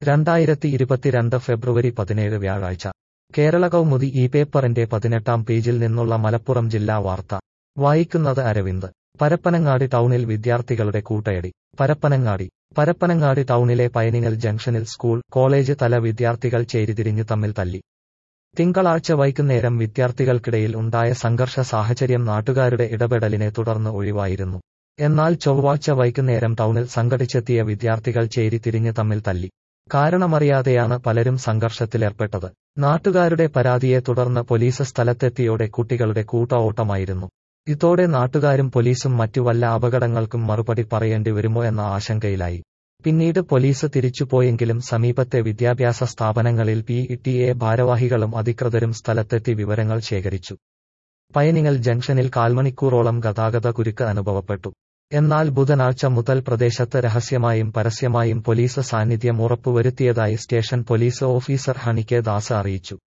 രണ്ടായിരത്തി ഇരുപത്തിരണ്ട് ഫെബ്രുവരി പതിനേഴ് വ്യാഴാഴ്ച കേരള കൗമുദി ഈ പേപ്പറിന്റെ പതിനെട്ടാം പേജിൽ നിന്നുള്ള മലപ്പുറം ജില്ലാ വാർത്ത വായിക്കുന്നത് അരവിന്ദ് പരപ്പനങ്ങാടി ടൗണിൽ വിദ്യാർത്ഥികളുടെ കൂട്ടയടി പരപ്പനങ്ങാടി പരപ്പനങ്ങാടി ടൗണിലെ പയനിങ്ങൽ ജംഗ്ഷനിൽ സ്കൂൾ കോളേജ് തല വിദ്യാർത്ഥികൾ ചേരിതിരിഞ്ഞ് തമ്മിൽ തല്ലി തിങ്കളാഴ്ച വൈകുന്നേരം വിദ്യാർത്ഥികൾക്കിടയിൽ ഉണ്ടായ സംഘർഷ സാഹചര്യം നാട്ടുകാരുടെ ഇടപെടലിനെ തുടർന്ന് ഒഴിവായിരുന്നു എന്നാൽ ചൊവ്വാഴ്ച വൈകുന്നേരം ടൗണിൽ സംഘടിച്ചെത്തിയ വിദ്യാർത്ഥികൾ ചേരി തിരിഞ്ഞ് തമ്മിൽ തല്ലി കാരണമറിയാതെയാണ് പലരും സംഘർഷത്തിലേർപ്പെട്ടത് നാട്ടുകാരുടെ പരാതിയെ തുടർന്ന് പോലീസ് സ്ഥലത്തെത്തിയോടെ കുട്ടികളുടെ കൂട്ട ഓട്ടമായിരുന്നു ഇതോടെ നാട്ടുകാരും പോലീസും മറ്റു വല്ല അപകടങ്ങൾക്കും മറുപടി പറയേണ്ടി വരുമോ എന്ന ആശങ്കയിലായി പിന്നീട് പോലീസ് തിരിച്ചുപോയെങ്കിലും സമീപത്തെ വിദ്യാഭ്യാസ സ്ഥാപനങ്ങളിൽ പി ടി എ ഭാരവാഹികളും അധികൃതരും സ്ഥലത്തെത്തി വിവരങ്ങൾ ശേഖരിച്ചു പയനിങ്ങൽ ജംഗ്ഷനിൽ കാൽമണിക്കൂറോളം ഗതാഗത കുരുക്ക് അനുഭവപ്പെട്ടു എന്നാൽ ബുധനാഴ്ച മുതൽ പ്രദേശത്ത് രഹസ്യമായും പരസ്യമായും പോലീസ് സാന്നിധ്യം ഉറപ്പുവരുത്തിയതായി station police officer Honey K Das അറിയിച്ചു